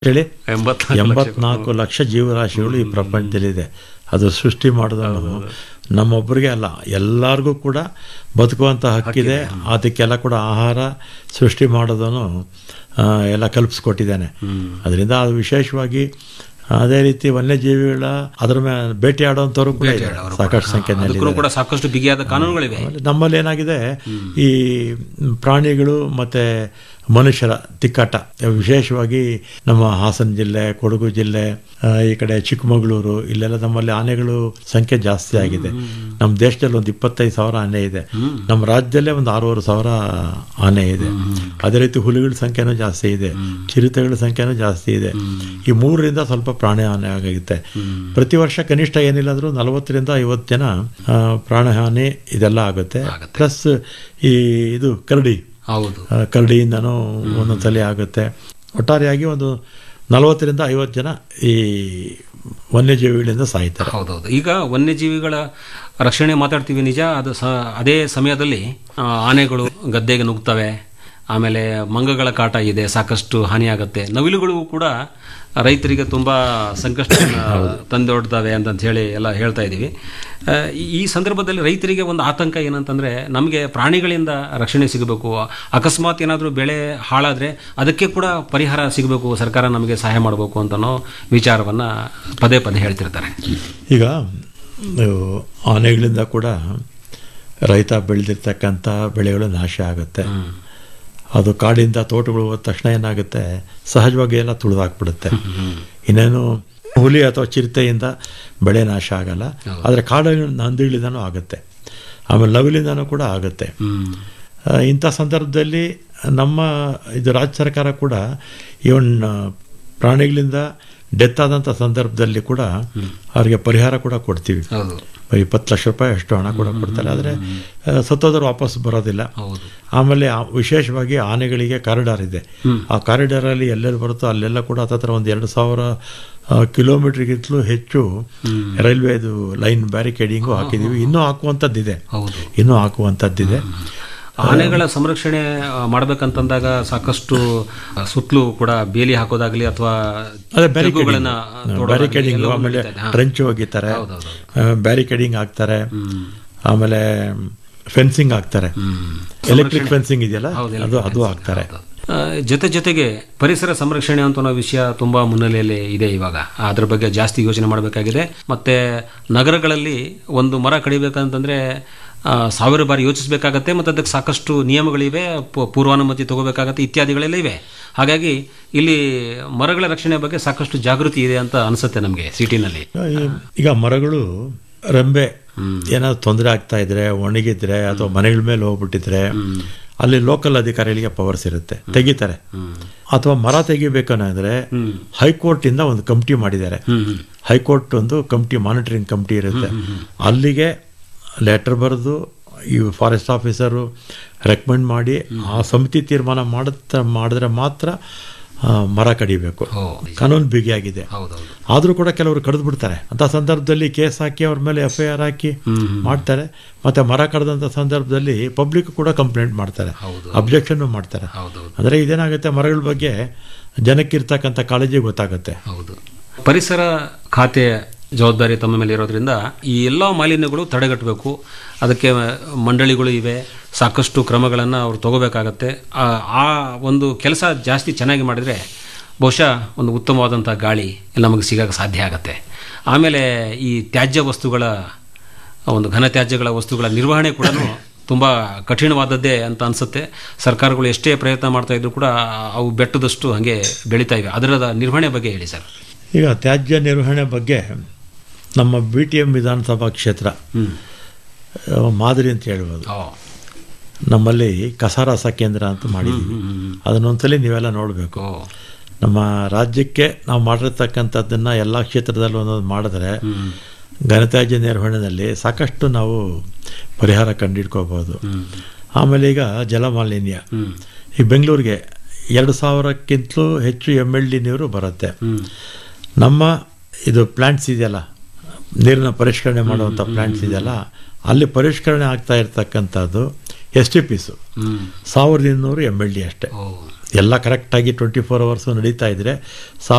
ಹೇಳಿ ಎಂಬತ್ನಾಲ್ಕು ಲಕ್ಷ. ಎಂಬತ್ನಾಲ್ಕು ಲಕ್ಷ ಜೀವರಾಶಿಗಳು ಈ ಪ್ರಪಂಚದಲ್ಲಿದೆ ಅದು ಸೃಷ್ಟಿ ಮಾಡೋದು ನಮ್ಮೊಬ್ಬರಿಗೆ ಅಲ್ಲ ಎಲ್ಲರಿಗೂ ಕೂಡ ಬದುಕುವಂಥ ಹಕ್ಕಿದೆ ಅದಕ್ಕೆಲ್ಲ ಕೂಡ ಆಹಾರ ಸೃಷ್ಟಿ ಮಾಡೋದನ್ನು ಆ, ಎಲ್ಲ ಕಲ್ಪಿಸ್ಕೊಟ್ಟಿದ್ದಾನೆ ಅದರಿಂದ ಅದು ವಿಶೇಷವಾಗಿ ಅದೇ ರೀತಿ ವನ್ಯಜೀವಿಗಳ ಅದರ ಮೇಲೆ ಬೇಟೆ ಆಡುವಂಥವ್ರು ಕೂಡ ಇದೆ ಸಾಕಷ್ಟು ಸಂಖ್ಯೆಯಲ್ಲಿ ಅದಕ್ಕೂ ಕೂಡ ಸಾಕಷ್ಟು ಬಿಗಿಯಾದ ಕಾನೂನುಗಳಿವೆ ಆಮೇಲೆ ನಮ್ಮಲ್ಲಿ ಏನಾಗಿದೆ ಈ ಪ್ರಾಣಿಗಳು ಮತ್ತೆ ಮನುಷ್ಯರ ತಿಕ್ಕಾಟ ವಿಶೇಷವಾಗಿ ನಮ್ಮ ಹಾಸನ ಜಿಲ್ಲೆ ಕೊಡಗು ಜಿಲ್ಲೆ ಆ, ಈ ಕಡೆ ಚಿಕ್ಕಮಗಳೂರು ಇಲ್ಲೆಲ್ಲ ನಮ್ಮಲ್ಲಿ ಆನೆಗಳು ಸಂಖ್ಯೆ ಜಾಸ್ತಿ ಆಗಿದೆ ನಮ್ಮ ದೇಶದಲ್ಲಿ ಒಂದು ಇಪ್ಪತ್ತೈದು ಸಾವಿರ ಆನೆ ಇದೆ ನಮ್ಮ ರಾಜ್ಯದಲ್ಲೇ ಒಂದು ಆರೂವರೆ ಸಾವಿರ ಆನೆ ಇದೆ ಅದೇ ರೀತಿ ಹುಲಿಗಳ ಸಂಖ್ಯೆನೂ ಜಾಸ್ತಿ ಇದೆ ಚಿರತೆಗಳ ಸಂಖ್ಯೆನೂ ಜಾಸ್ತಿ ಇದೆ ಈ ಮೂರರಿಂದ ಸ್ವಲ್ಪ ಪ್ರಾಣ ಹಾನಿ ಆಗುತ್ತೆ ಪ್ರತಿ ವರ್ಷ ಕನಿಷ್ಠ ಏನಿಲ್ಲ ಅಂದ್ರೂ ನಲವತ್ತರಿಂದ ಐವತ್ತು ಜನ ಆ, ಪ್ರಾಣಹಾನಿ ಇದೆಲ್ಲ ಆಗುತ್ತೆ ಪ್ಲಸ್ ಈ ಇದು ಕರಡಿ ಹೌದು ಆ, ಕರಡಿಯಿಂದನೂ ಒಂದೊಂದ್ಸಲಿ ಆಗುತ್ತೆ ಒಟ್ಟಾರೆಯಾಗಿ ಒಂದು ನಲವತ್ತರಿಂದ ಐವತ್ತು ಜನ ಈ ವನ್ಯಜೀವಿಗಳಿಂದ ಸಾಯ್ತಾರೆ ಹೌದೌದು ಈಗ ವನ್ಯಜೀವಿಗಳ ರಕ್ಷಣೆ ಮಾತಾಡ್ತೀವಿ ನಿಜ ಅದು ಸ ಅದೇ ಸಮಯದಲ್ಲಿ ಆ, ಆನೆಗಳು ಗದ್ದೆಗೆ ನುಗ್ತವೆ ಆಮೇಲೆ ಮಂಗಗಳ ಕಾಟ ಇದೆ ಸಾಕಷ್ಟು ಹಾನಿಯಾಗುತ್ತೆ ನವಿಲುಗಳು ಕೂಡ ರೈತರಿಗೆ ತುಂಬಾ ಸಂಕಷ್ಟ ತಂದೊಡ್ತವೆ ಅಂತ ಹೇಳಿ ಎಲ್ಲ ಹೇಳ್ತಾ ಇದ್ದೀವಿ ಆ, ಈ- ಈ ಸಂದರ್ಭದಲ್ಲಿ ರೈತರಿಗೆ ಒಂದು ಆತಂಕ ಏನಂತಂದ್ರೆ ನಮಗೆ ಪ್ರಾಣಿಗಳಿಂದ ರಕ್ಷಣೆ ಸಿಗಬೇಕು ಅಕಸ್ಮಾತ್ ಏನಾದರೂ ಬೆಳೆ ಹಾಳಾದ್ರೆ ಅದಕ್ಕೆ ಕೂಡ ಪರಿಹಾರ ಸಿಗಬೇಕು ಸರ್ಕಾರ ನಮಗೆ ಸಹಾಯ ಮಾಡಬೇಕು ಅಂತನೋ ವಿಚಾರವನ್ನ ಪದೇ ಪದೇ ಹೇಳ್ತಿರ್ತಾರೆ ಈಗ ನೀವು ಆನೆಗಳಿಂದ ಕೂಡ ರೈತ ಬೆಳೆದಿರ್ತಕ್ಕಂಥ ಬೆಳೆಗಳು ನಾಶ ಆಗುತ್ತೆ ಅದು ಕಾಡಿಂದ ತೋಟಗಳು ಹೋದ ತಕ್ಷಣ ಏನಾಗುತ್ತೆ ಸಹಜವಾಗಿ ಎಲ್ಲ ತುಳಿದಾಕ್ಬಿಡುತ್ತೆ ಇನ್ನೇನು ಹುಲಿ ಅಥವಾ ಚಿರತೆಯಿಂದ ಬೆಳೆ ನಾಶ ಆಗಲ್ಲ ಆದರೆ ಕಾಡಿನ ನಂದಿಗಳಿಂದನೂ ಆಗುತ್ತೆ ಆಮೇಲೆ ನವಿಲಿಂದನೂ ಕೂಡ ಆಗುತ್ತೆ ಆ, ಇಂಥ ಸಂದರ್ಭದಲ್ಲಿ ನಮ್ಮ ಇದು ರಾಜ್ಯ ಸರ್ಕಾರ ಕೂಡ ಇವನ್ ಪ್ರಾಣಿಗಳಿಂದ ಡೆತ್ ಆದಂಥ ಸಂದರ್ಭದಲ್ಲಿ ಕೂಡ ಅವರಿಗೆ ಪರಿಹಾರ ಕೂಡ ಕೊಡ್ತೀವಿ ಹೌದು ಇಪ್ಪತ್ತು ಲಕ್ಷ ರೂಪಾಯಿ ಅಷ್ಟು ಹಣ ಕೂಡ ಕೊಡ್ತಾರೆ ಆದರೆ ಸತ್ತೋದ್ರು ವಾಪಸ್ ಬರೋದಿಲ್ಲ ಹೌದು ಆಮೇಲೆ ಆ- ವಿಶೇಷವಾಗಿ ಆನೆಗಳಿಗೆ ಕಾರಿಡಾರ್ ಇದೆ ಆ ಕಾರಿಡಾರಲ್ಲಿ ಎಲ್ಲೆಲ್ಲಿ ಬರುತ್ತೋ ಅಲ್ಲೆಲ್ಲ ಕೂಡ ಹತ್ತತ್ರ ಒಂದು ಎರಡು ಸಾವಿರ ಆ, ಕಿಲೋಮೀಟರ್ಗಿಂತಲೂ ಹೆಚ್ಚು ರೈಲ್ವೆದು ಲೈನ್ ಬ್ಯಾರಿಕೇಡಿಂಗು ಹಾಕಿದ್ದೀವಿ ಇನ್ನೂ ಹಾಕುವಂಥದ್ದಿದೆ ಹೌದು ಇನ್ನೂ ಹಾಕುವಂಥದ್ದಿದೆ ಆನೆಗಳ ಸಂರಕ್ಷಣೆ ಆ, ಮಾಡ್ಬೇಕಂತಂದಾಗ ಸಾಕಷ್ಟು ಆ, ಸುತ್ತಲೂ ಕೂಡ ಬೇಲಿ ಹಾಕೋದಾಗ್ಲಿ ಅಥವಾ ಅದೇ ತೆಗ್ಗುಗಳನ್ನ ಬ್ಯಾರಿಕೇಡಿಂಗ್ ತೋಡೋದಾಗ್ಲಿ ಬ್ಯಾರಿಕೇಡಿಂಗ್ ಎಲ್ಲವೂ ಆಮೇಲೆ ನಡೀತಾ ಇದೆ. ಹಾ. ಟ್ರೆಂಚ್ ಒಗಿತಾರೆ ಹೌದೌದು. ಬ್ಯಾರಿಕೇಡಿಂಗ್ ಹಾಕ್ತಾರೆ ಆಮೇಲೆ ಫೆನ್ಸಿಂಗ್ ಹಾಕ್ತಾರೆ ಎಲೆಕ್ಟ್ರಿಕ್ ಫೆನ್ಸಿಂಗ್ ಇದೆಯಲ್ಲ ಹೌದು, ಅದು ಅದು ಹಾಕ್ತಾರೆ ಆ, ಜೊತೆ ಜೊತೆಗೆ ಪರಿಸರ ಸಂರಕ್ಷಣೆ ಅಂತ ಅನ್ನೋ ವಿಷಯ ತುಂಬಾ ಮುನ್ನೆಲೆಯಲ್ಲಿ ಇದೆ ಇವಾಗ ಅದ್ರ ಬಗ್ಗೆ ಜಾಸ್ತಿ ಯೋಚನೆ ಮಾಡಬೇಕಾಗಿದೆ ಮತ್ತೆ ನಗರಗಳಲ್ಲಿ ಒಂದು ಮರ ಕಡಿಬೇಕಂತಂದ್ರೆ ಆ, ಸಾವಿರ ಬಾರಿ ಯೋಚಿಸಬೇಕಾಗತ್ತೆ ಮತ್ತು ಅದಕ್ಕೆ ಸಾಕಷ್ಟು ನಿಯಮಗಳಿವೆ ಪೂ- ಪೂರ್ವಾನುಮತಿ ತಗೋಬೇಕಾಗತ್ತೆ ಇತ್ಯಾದಿಗಳೆಲ್ಲ ಇವೆ ಹಾಗಾಗಿ ಇಲ್ಲಿ ಮರಗಳ ರಕ್ಷಣೆ ಬಗ್ಗೆ ಸಾಕಷ್ಟು ಜಾಗೃತಿ ಇದೆ ಅಂತ ಅನಿಸುತ್ತೆ ನಮಗೆ ಸಿಟಿನಲ್ಲಿ ಈ- ಈಗ ಮರಗಳು ರೆಂಬೆ ಏನಾದ್ರು ತೊಂದರೆ ಆಗ್ತಾ ಇದ್ರೆ ಒಣಗಿದ್ರೆ ಅಥವಾ ಮನೆಗಳ ಮೇಲೆ ಹೋಗ್ಬಿಟ್ಟಿದ್ರೆ ಅಲ್ಲಿ ಲೋಕಲ್ ಅಧಿಕಾರಿಗಳಿಗೆ ಪವರ್ಸ್ ಇರುತ್ತೆ ತೆಗಿತಾರೆ ಅಥವಾ ಮರ ತೆಗಿಬೇಕನ್ನೋದ್ರೆ ಹೈಕೋರ್ಟ್ ಇಂದ ಒಂದು ಕಮಿಟಿ ಮಾಡಿದ್ದಾರೆ ಹೈಕೋರ್ಟ್ ಒಂದು ಕಮಿಟಿ ಮಾನಿಟರಿಂಗ್ ಕಮಿಟಿ ಇರುತ್ತೆ ಅಲ್ಲಿಗೆ ಲೆಟರ್ ಬರೆದು ಈ ಫಾರೆಸ್ಟ್ ಆಫೀಸರು ರೆಕಮೆಂಡ್ ಮಾಡಿ ಆ ಸಮಿತಿ ತೀರ್ಮಾನ ಮಾಡುತ್ತಾ ಮಾಡಿದ್ರೆ ಮಾತ್ರ ಆ, ಮರ ಕಡಿಬೇಕು ಓ ಕಾನೂನು ಬಿಗಿಯಾಗಿದೆ ಹೌದೌದು ಆದರೂ ಕೂಡ ಕೆಲವರು ಕಡಿದು ಬಿಡ್ತಾರೆ ಅಂತ ಸಂದರ್ಭದಲ್ಲಿ ಕೇಸ್ ಹಾಕಿ ಅವ್ರ ಮೇಲೆ ಎಫ್ ಐ ಆರ್ ಹಾಕಿ ಮಾಡ್ತಾರೆ ಮತ್ತೆ ಮರ ಕಡ್ದಂಥ ಸಂದರ್ಭದಲ್ಲಿ ಪಬ್ಲಿಕ್ ಕೂಡ ಕಂಪ್ಲೇಂಟ್ ಮಾಡ್ತಾರೆ ಹೌದು. ಅಬ್ಜೆಕ್ಷನ್ ಮಾಡ್ತಾರೆ ಹೌದೌದು ಅಂದರೆ ಇದೇನಾಗುತ್ತೆ ಮರಗಳ ಬಗ್ಗೆ ಜನಕ್ಕಿರ್ತಕ್ಕಂಥ ಕಾಳಜಿ ಗೊತ್ತಾಗುತ್ತೆ ಹೌದು ಪರಿಸರ ಖಾತೆ ಜವಾಬ್ದಾರಿ ತಮ್ಮ ಮೇಲೆ ಇರೋದ್ರಿಂದ ಈ ಎಲ್ಲ ಮಾಲಿನ್ಯಗಳು ತಡೆಗಟ್ಟಬೇಕು ಅದಕ್ಕೆ ಮಂಡಳಿಗಳು ಇವೆ ಸಾಕಷ್ಟು ಕ್ರಮಗಳನ್ನು ಅವರು ತಗೋಬೇಕಾಗತ್ತೆ ಆ ಆ ಒಂದು ಕೆಲಸ ಜಾಸ್ತಿ ಚೆನ್ನಾಗಿ ಮಾಡಿದರೆ ಬಹುಶಃ ಒಂದು ಉತ್ತಮವಾದಂಥ ಗಾಳಿ ನಮಗೆ ಸಿಗಕ್ಕೆ ಸಾಧ್ಯ ಆಗತ್ತೆ ಆಮೇಲೆ ಈ ತ್ಯಾಜ್ಯ ವಸ್ತುಗಳ ಒಂದು ಘನ ತ್ಯಾಜ್ಯಗಳ ವಸ್ತುಗಳ ನಿರ್ವಹಣೆ ಕೂಡ ತುಂಬ ಕಠಿಣವಾದದ್ದೇ ಅಂತ ಅನಿಸುತ್ತೆ ಸರ್ಕಾರಗಳು ಎಷ್ಟೇ ಪ್ರಯತ್ನ ಮಾಡ್ತಾ ಇದ್ರು ಕೂಡ ಅವು ಬೆಟ್ಟದಷ್ಟು ಹಾಗೆ ಬೆಳೀತಾ ಇವೆ ಅದರ ನಿರ್ವಹಣೆ ಬಗ್ಗೆ ಹೇಳಿ ಸರ್ ಈಗ ತ್ಯಾಜ್ಯ ನಿರ್ವಹಣೆ ಬಗ್ಗೆ ನಮ್ಮ ಬಿ ಟಿ ಎಂ ವಿಧಾನಸಭಾ ಕ್ಷೇತ್ರ ಆ, ಮಾದರಿ ಅಂತ ಹೇಳ್ಬೋದು ಓ ನಮ್ಮಲ್ಲಿ ಕಸರಸ ಕೇಂದ್ರ ಅಂತ ಮಾಡಿದ್ದೀವಿ ಅದನ್ನೊಂದ್ಸಲಿ ನೀವೆಲ್ಲ ನೋಡಬೇಕು ಓ ನಮ್ಮ ರಾಜ್ಯಕ್ಕೆ ನಾವು ಮಾಡಿರ್ತಕ್ಕಂಥದ್ದನ್ನು ಎಲ್ಲ ಕ್ಷೇತ್ರದಲ್ಲೂ ಒಂದೊಂದು ಮಾಡಿದ್ರೆ ಘನತ್ಯಾಜ್ಯ ನಿರ್ವಹಣೆಯಲ್ಲಿ ಸಾಕಷ್ಟು ನಾವು ಪರಿಹಾರ ಕಂಡುಹಿಡ್ಕೋಬೋದು ಆಮೇಲೆ ಈಗ ಜಲಮಾಲಿನ್ಯ ಈ ಬೆಂಗಳೂರಿಗೆ ಎರಡು ಸಾವಿರಕ್ಕಿಂತಲೂ ಹೆಚ್ಚು ಎಮ್ ಎಲ್ ಡಿ ನೀರು ಬರುತ್ತೆ ನಮ್ಮ ಇದು ಪ್ಲ್ಯಾಂಟ್ಸ್ ಇದೆಯಲ್ಲ ನೀರಿನ ಪರಿಷ್ಕರಣೆ ಮಾಡುವಂಥ ಪ್ಲ್ಯಾಂಟ್ಸ್ ಇದೆಯಲ್ಲ ಅಲ್ಲಿ ಪರಿಷ್ಕರಣೆ ಆಗ್ತಾ ಇರ್ತಕ್ಕಂಥದ್ದು ಎಸ್ ಟಿ ಪಿಸು ಹ್ಮ್ ಸಾವಿರದ ಇನ್ನೂರು ಎಮ್ ಎಲ್ ಡಿ ಅಷ್ಟೇ ಓ ಎಲ್ಲ ಕರೆಕ್ಟಾಗಿ ಟ್ವೆಂಟಿ ಫೋರ್ ಅವರ್ಸು ನಡೀತಾ ಇದ್ದರೆ